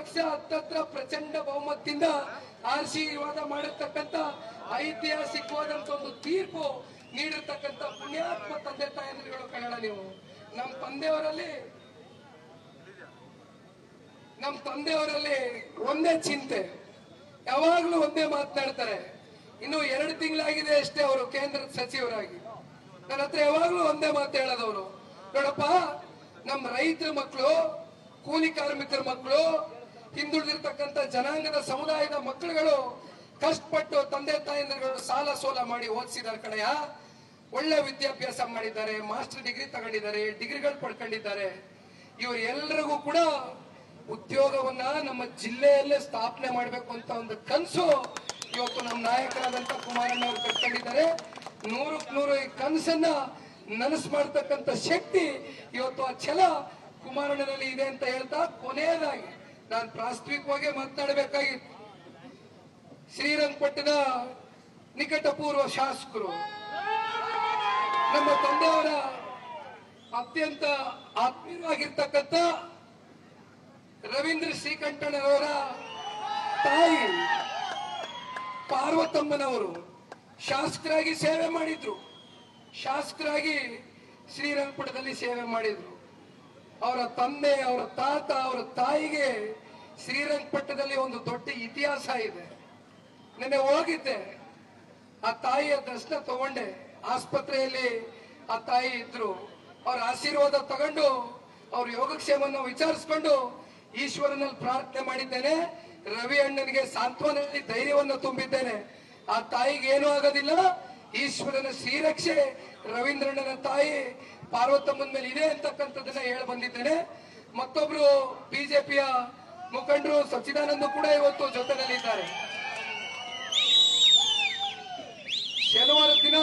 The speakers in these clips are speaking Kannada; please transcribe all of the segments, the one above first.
ಲಕ್ಷ ಹತ್ತತ್ರ ಪ್ರಚಂಡ ಬಹುಮತದಿಂದ ಆಶೀರ್ವಾದ ಮಾಡಿರ್ತಕ್ಕಂತ ಐತಿಹಾಸಿಕವಾದಂತ ಒಂದು ತೀರ್ಪು ನೀಡಿರ್ತಕ್ಕಂತ ಪುಣ್ಯಾತ್ಮ ತಂದೆ ತಾಯಂದಿರುಗಳು ಕನ್ನಡ ನೀವು ನಮ್ಮ ತಂದೆಯವರಲ್ಲಿ ನಮ್ಮ ತಂದೆಯವರಲ್ಲಿ ಒಂದೇ ಚಿಂತೆ ಯಾವಾಗ್ಲೂ ಒಂದೇ ಮಾತನಾಡ್ತಾರೆ ಇನ್ನು ಎರಡು ತಿಂಗಳಾಗಿದೆ ಅಷ್ಟೇ ಅವರು ಕೇಂದ್ರದ ಸಚಿವರಾಗಿ ನನ್ನ ಹತ್ರ ಯಾವಾಗ್ಲೂ ಒಂದೇ ಮಾತು ಹೇಳೋದವರು ನೋಡಪ್ಪ ನಮ್ಮ ರೈತರ ಮಕ್ಕಳು ಕೂಲಿ ಕಾರ್ಮಿಕರ ಮಕ್ಕಳು ಹಿಂದುಳಿದಿರ್ತಕ್ಕಂಥ ಜನಾಂಗದ ಸಮುದಾಯದ ಮಕ್ಕಳುಗಳು ಕಷ್ಟಪಟ್ಟು ತಂದೆ ತಾಯಂದಿರುಗಳು ಸಾಲ ಸೋಲ ಮಾಡಿ ಓದಿಸಿದಾರೆ ಕಡೆಯ ಒಳ್ಳೆ ವಿದ್ಯಾಭ್ಯಾಸ ಮಾಡಿದ್ದಾರೆ ಮಾಸ್ಟರ್ ಡಿಗ್ರಿ ತಗೊಂಡಿದ್ದಾರೆ ಡಿಗ್ರಿಗಳು ಪಡ್ಕೊಂಡಿದ್ದಾರೆ ಇವರು ಎಲ್ಲರಿಗೂ ಕೂಡ ಉದ್ಯೋಗವನ್ನ ನಮ್ಮ ಜಿಲ್ಲೆಯಲ್ಲೇ ಸ್ಥಾಪನೆ ಮಾಡಬೇಕು ಅಂತ ಒಂದು ಕನಸು ಇವತ್ತು ನಮ್ಮ ನಾಯಕರಾದಂತ ಕುಮಾರಣ್ಣ ಅವರು ಕಟ್ಕೊಂಡಿದ್ದಾರೆ ನೂರಕ್ಕೆ ನೂರು ಈ ಕನಸನ್ನ ನನಸು ಮಾಡ್ತಕ್ಕಂಥ ಶಕ್ತಿ ಇವತ್ತು ಆ ಛಲ ಕುಮಾರಣ್ಣನಲ್ಲಿ ಇದೆ ಅಂತ ಹೇಳ್ತಾ ಕೊನೆಯದಾಗಿ ನಾನು ಪ್ರಾಸ್ತಾವಿಕವಾಗಿ ಮಾತನಾಡಬೇಕಾಗಿತ್ತು ಶ್ರೀರಂಗಪಟ್ಟಣ ನಿಕಟಪೂರ್ವ ಶಾಸಕರು ನಮ್ಮ ತಂದೆಯವರ ಅತ್ಯಂತ ಆತ್ಮೀಯವಾಗಿರ್ತಕ್ಕಂಥ ರವೀಂದ್ರ ಶ್ರೀಕಂಠಣ್ಣನವರ ತಾಯಿ ಪಾರ್ವತಮ್ಮನವರು ಶಾಸಕರಾಗಿ ಸೇವೆ ಮಾಡಿದ್ರು ಶಾಸಕರಾಗಿ ಶ್ರೀರಂಗಪಟ್ಟಣದಲ್ಲಿ ಸೇವೆ ಮಾಡಿದ್ರು ಅವರ ತಂದೆ ಅವರ ತಾತ ಅವರ ತಾಯಿಗೆ ಶ್ರೀರಂಗಪಟ್ಟಣದಲ್ಲಿ ಒಂದು ದೊಡ್ಡ ಇತಿಹಾಸ ಇದೆ ನೆನ್ನೆ ಹೋಗಿದ್ದೆ ಆ ತಾಯಿಯ ದರ್ಶನ ತಗೊಂಡೆ ಆಸ್ಪತ್ರೆಯಲ್ಲಿ ಆ ತಾಯಿ ಇದ್ರು ಅವ್ರ ಆಶೀರ್ವಾದ ತಗೊಂಡು ಅವ್ರ ಯೋಗಕ್ಷೇಮವನ್ನು ವಿಚಾರಿಸ್ಕೊಂಡು ಈಶ್ವರನಲ್ಲಿ ಪ್ರಾರ್ಥನೆ ಮಾಡಿದ್ದೇನೆ ರವಿ ಅಣ್ಣನಿಗೆ ಸಾಂತ್ವನಲ್ಲಿ ಧೈರ್ಯವನ್ನು ತುಂಬಿದ್ದೇನೆ ಆ ತಾಯಿಗೆ ಏನೂ ಆಗೋದಿಲ್ಲ ಈಶ್ವರನ ಶ್ರೀರಕ್ಷೆ ರವೀಂದ್ರಣ್ಣನ ತಾಯಿ ಪಾರ್ವತಮ್ಮನ ಮೇಲೆ ಇದೆ ಅಂತಕ್ಕಂಥದ್ದನ್ನ ಹೇಳಿ ಬಂದಿದ್ದೇನೆ ಮತ್ತೊಬ್ರು ಬಿಜೆಪಿಯ ಮುಖಂಡರು ಸಚ್ಚಿದಾನಂದ ಕೂಡ ಇವತ್ತು ಜೊತೆನಲ್ಲಿದ್ದಾರೆ ಶನಿವಾರ ದಿನ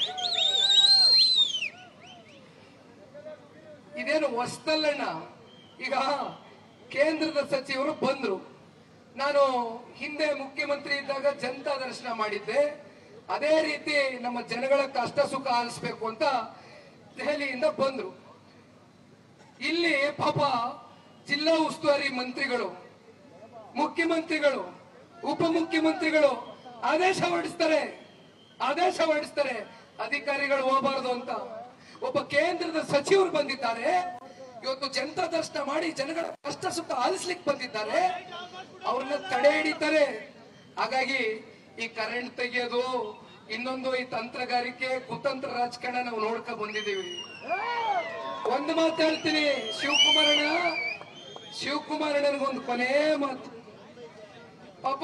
ಇದೇನು ಹೊಸದಲ್ಲಣ್ಣ ಈಗ ಕೇಂದ್ರದ ಸಚಿವರು ಬಂದ್ರು ನಾನು ಹಿಂದೆ ಮುಖ್ಯಮಂತ್ರಿ ಇದ್ದಾಗ ಜನತಾ ದರ್ಶನ ಮಾಡಿದ್ದೆ ಅದೇ ರೀತಿ ನಮ್ಮ ಜನಗಳ ಕಷ್ಟ ಸುಖ ಆಲಿಸ್ಬೇಕು ಅಂತ ದೆಹಲಿಯಿಂದ ಬಂದ್ರು ಇಲ್ಲಿ ಪಾಪ ಜಿಲ್ಲಾ ಉಸ್ತುವಾರಿ ಮಂತ್ರಿಗಳು ಮುಖ್ಯಮಂತ್ರಿಗಳು ಉಪಮುಖ್ಯಮಂತ್ರಿಗಳು ಆದೇಶ ಹೊರಡಿಸ್ತಾರೆ ಆದೇಶ ಹೊರಡಿಸ್ತಾರೆ ಅಧಿಕಾರಿಗಳು ಹೋಗಬಾರದು ಅಂತ ಒಬ್ಬ ಕೇಂದ್ರದ ಸಚಿವರು ಬಂದಿದ್ದಾರೆ ಇವತ್ತು ಜನತಾ ದರ್ಶನ ಮಾಡಿ ಜನಗಳ ಕಷ್ಟ ಸುಖ ಆಲಿಸ್ಲಿಕ್ಕೆ ಬಂದಿದ್ದಾರೆ ಅವ್ರನ್ನ ತಡೆ ಹಿಡಿತಾರೆ ಹಾಗಾಗಿ ಈ ಕರೆಂಟ್ ತೆಗೆಯೋದು ಇನ್ನೊಂದು ಈ ತಂತ್ರಗಾರಿಕೆ ಕುತಂತ್ರ ರಾಜಕಾರಣ ನಾವು ನೋಡ್ಕೊಂಡ್ ಬಂದಿದ್ದೀವಿ ಒಂದು ಮಾತು ಹೇಳ್ತೀನಿ ಶಿವಕುಮಾರಣ್ಣ ಶಿವಕುಮಾರಣ್ಣನಿಗೊಂದು ಕೊನೆ ಮಾತು ಪಾಪ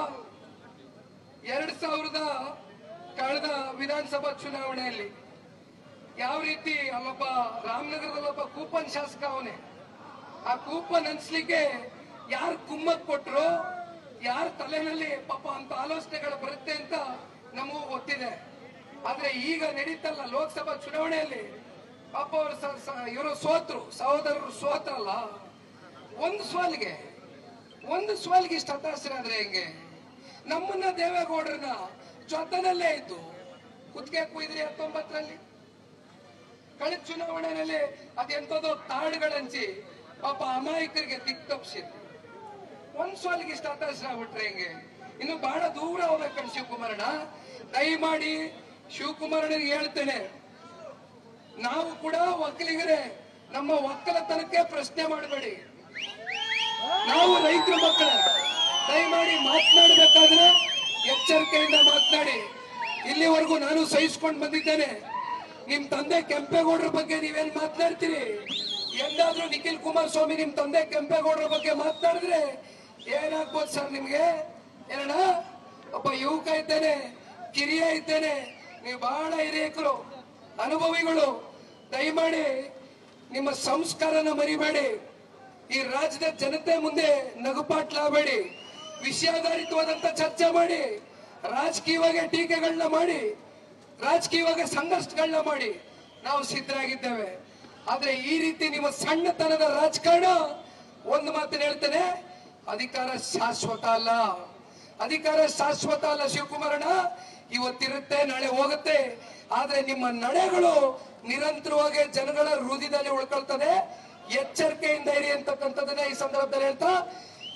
ಎರಡ್ ಸಾವಿರದ ಕಳೆದ ವಿಧಾನಸಭಾ ಚುನಾವಣೆಯಲ್ಲಿ ಯಾವ ರೀತಿ ಅಲ್ಲೊಬ್ಬ ರಾಮನಗರದಲ್ಲಿ ಒಬ್ಬ ಕೂಪನ್ ಶಾಸಕ ಅವನೇ ಆ ಕೂಪನ್ ಅನ್ಸ್ಲಿಕ್ಕೆ ಯಾರು ಕುಮ್ಮಕ್ ಕೊಟ್ರು ಯಾರ ತಲೆನಲ್ಲಿ ಪಾಪ ಅಂತ ಆಲೋಚನೆಗಳು ಬರುತ್ತೆ ಅಂತ ನಮಗೂ ಗೊತ್ತಿದೆ ಆದ್ರೆ ಈಗ ನಡೀತಲ್ಲ ಲೋಕಸಭಾ ಚುನಾವಣೆಯಲ್ಲಿ ಪಾಪ ಅವರು ಇವರು ಸೋತ್ರು ಸಹೋದರರು ಸೋತ್ರಲ್ಲ ಒಂದು ಸೋಲ್ಗೆ ಒಂದು ಸೋಲ್ಗೆ ಇಷ್ಟು ಹತಾಶರಾದ್ರೆ ಹೆಂಗೆ ನಮ್ಮನ್ನ ದೇವೇಗೌಡರನ್ನ ಜೊತೆನಲ್ಲೇ ಇದ್ದು ಕುತ್ತಿಗೆ ಕುಯ್ದ್ರಿ ಹತ್ತೊಂಬತ್ತರಲ್ಲಿ ಕಳೆದ ಚುನಾವಣೆಯಲ್ಲಿ ಅದೆಂತದೋ ತಾಡುಗಳಂಚಿ ಪಾಪ ಅಮಾಯಕರಿಗೆ ದಿಕ್ ತಪ್ಪಿಸಿದ್ರು ಒಂದ್ ಸೋಲಿಗೆ ಇಷ್ಟ ಹತಾಶರಾಗ್ಬಿಟ್ರೆ ಹೆಂಗೆ ಇನ್ನು ಬಹಳ ದೂರ ಹೋಗ್ಬೇಕಂಡ್ ಶಿವಕುಮಾರಣ್ಣ ದಯಮಾಡಿ ಶಿವಕುಮಾರನಿಗೆ ಹೇಳ್ತೇನೆ ನಾವು ಕೂಡ ಒಕ್ಕಲಿಗರೇ ನಮ್ಮ ಒಕ್ಕಲತನಕ್ಕೆ ಪ್ರಶ್ನೆ ಮಾಡಬೇಡಿ ನಾವು ರೈತರ ಮಕ್ಕಳೇ ದಯಮಾಡಿ ಮಾತನಾಡಬೇಕಾದ್ರೆ ಎಚ್ಚರಿಕೆಯಿಂದ ಮಾತನಾಡಿ ಇಲ್ಲಿವರೆಗೂ ನಾನು ಸಹಿಸ್ಕೊಂಡು ಬಂದಿದ್ದೇನೆ ನಿಮ್ ತಂದೆ ಕೆಂಪೇಗೌಡರ ಬಗ್ಗೆ ನೀವೇನ್ ಮಾತನಾಡ್ತೀರಿ ಎಂದಾದ್ರೂ ನಿಖಿಲ್ ಕುಮಾರಸ್ವಾಮಿ ನಿಮ್ ತಂದೆ ಕೆಂಪೇಗೌಡರ ಬಗ್ಗೆ ಮಾತನಾಡಿದ್ರೆ ಏನಾಗ್ಬೋದು ಸರ್ ನಿಮ್ಗೆ ಏನಣ್ಣ ಒಬ್ಬ ಯುವಕ ಇದ್ದೇನೆ ಕಿರಿಯ ಇದ್ದೇನೆ ನೀವು ಬಹಳ ಹಿರಿಯಕರು ಅನುಭವಿಗಳು ದಯಮಾಡಿ ನಿಮ್ಮ ಸಂಸ್ಕಾರನ ಮರಿಬೇಡಿ ಈ ರಾಜ್ಯದ ಜನತೆ ಮುಂದೆ ನಗುಪಾಟ್ಲಾಗಬೇಡಿ ವಿಷಯಾಧಾರಿತವಾದಂತ ಚರ್ಚೆ ಮಾಡಿ ರಾಜಕೀಯವಾಗಿ ಟೀಕೆಗಳನ್ನ ಮಾಡಿ ರಾಜಕೀಯವಾಗಿ ಸಂಘರ್ಷಗಳನ್ನ ಮಾಡಿ ನಾವು ಸಿದ್ಧರಾಗಿದ್ದೇವೆ ಆದ್ರೆ ಈ ರೀತಿ ನಿಮ್ಮ ಸಣ್ಣತನದ ರಾಜಕಾರಣ ಒಂದು ಮಾತನ್ನ ಹೇಳ್ತೇನೆ ಅಧಿಕಾರ ಶಾಶ್ವತ ಅಲ್ಲ ಅಧಿಕಾರ ಶಾಶ್ವತ ಅಲ್ಲ ಶಿವಕುಮಾರಣ್ಣ ಇವತ್ತಿರುತ್ತೆ ನಾಳೆ ಹೋಗುತ್ತೆ ಆದ್ರೆ ನಿಮ್ಮ ನಡೆಗಳು ನಿರಂತರವಾಗಿ ಜನಗಳ ಹೃದಯದಲ್ಲಿ ಉಳ್ಕೊಳ್ತದೆ ಎಚ್ಚರಿಕೆಯಿಂದ ಇರಿ ಅಂತಕ್ಕಂಥದ್ದನ್ನ ಈ ಸಂದರ್ಭದಲ್ಲಿ ಹೇಳ್ತಾ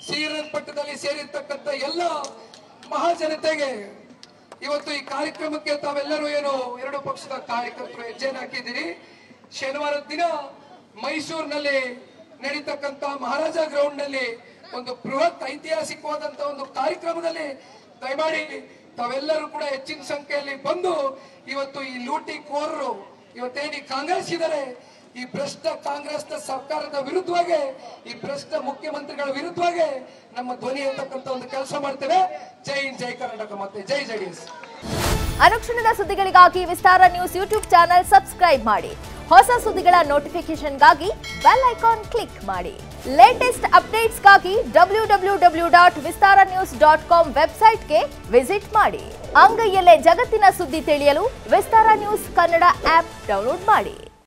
ಶ್ರೀರಂಗಪಟ್ಟಣದಲ್ಲಿ ಸೇರಿರ್ತಕ್ಕಂಥ ಎಲ್ಲ ಮಹಾಜನತೆಗೆ ಇವತ್ತು ಈ ಕಾರ್ಯಕ್ರಮಕ್ಕೆ ತಾವೆಲ್ಲರೂ ಏನು ಎರಡು ಪಕ್ಷದ ಕಾರ್ಯಕರ್ತರು ಹೆಜ್ಜೆಯನ್ನು ಹಾಕಿದ್ದೀರಿ ಶನಿವಾರದ ದಿನ ಮೈಸೂರಿನಲ್ಲಿ ನಡೀತಕ್ಕಂತ ಮಹಾರಾಜ ಗ್ರೌಂಡ್ ನಲ್ಲಿ ಒಂದು ಬೃಹತ್ ಐತಿಹಾಸಿಕವಾದಂತ ಒಂದು ಕಾರ್ಯಕ್ರಮದಲ್ಲಿ ದಯಮಾಡಿ ತಾವೆಲ್ಲರೂ ಕೂಡ ಹೆಚ್ಚಿನ ಸಂಖ್ಯೆಯಲ್ಲಿ ಬಂದು ಇವತ್ತು ಈ ಲೂಟಿ ಕೋರರು ಇವತ್ತೇನು ಈ ಕಾಂಗ್ರೆಸ್ ಇದ್ದಾರೆ ಈ ಭ್ರಷ್ಟ ಕಾಂಗ್ರೆಸ್ನ ಸರ್ಕಾರದ ವಿರುದ್ಧವಾಗಿ ಈ ಭ್ರಷ್ಟ ಮುಖ್ಯಮಂತ್ರಿಗಳ ವಿರುದ್ಧವಾಗಿ ನಮ್ಮ ಧ್ವನಿ ಅಂತಕ್ಕಂಥ ಒಂದು ಕೆಲಸ ಮಾಡ್ತೇವೆ ಜೈ ಹಿಂದ್ ಜೈ ಕರ್ನಾಟಕ ಮತ್ತೆ ಜೈ ಜೆಡಿಎಸ್ ಅನುಕ್ಷಣದ ಸುದ್ದಿಗಳಿಗಾಗಿ Vistara news YouTube channel subscribe ಮಾಡಿ ಹೊಸ ಸುದ್ದಿಗಳ ನೋಟಿಫಿಕೇಶನ್ಗಾಗಿ ಬೆಲ್ ಐಕಾನ್ ಕ್ಲಿಕ್ ಮಾಡಿ ಲೇಟೆಸ್ಟ್ ಅಪ್ಡೇಟ್ಸ್ಗಾಗಿ W W W dot Vistara news dot com ವೆಬ್ಸೈಟ್ಗೆ ವಿಸಿಟ್ ಮಾಡಿ ಅಂಗೈಯಲ್ಲೇ ಜಗತ್ತಿನ ಸುದ್ದಿ ತಿಳಿಯಲು Vistara news Kannada app download ಮಾಡಿ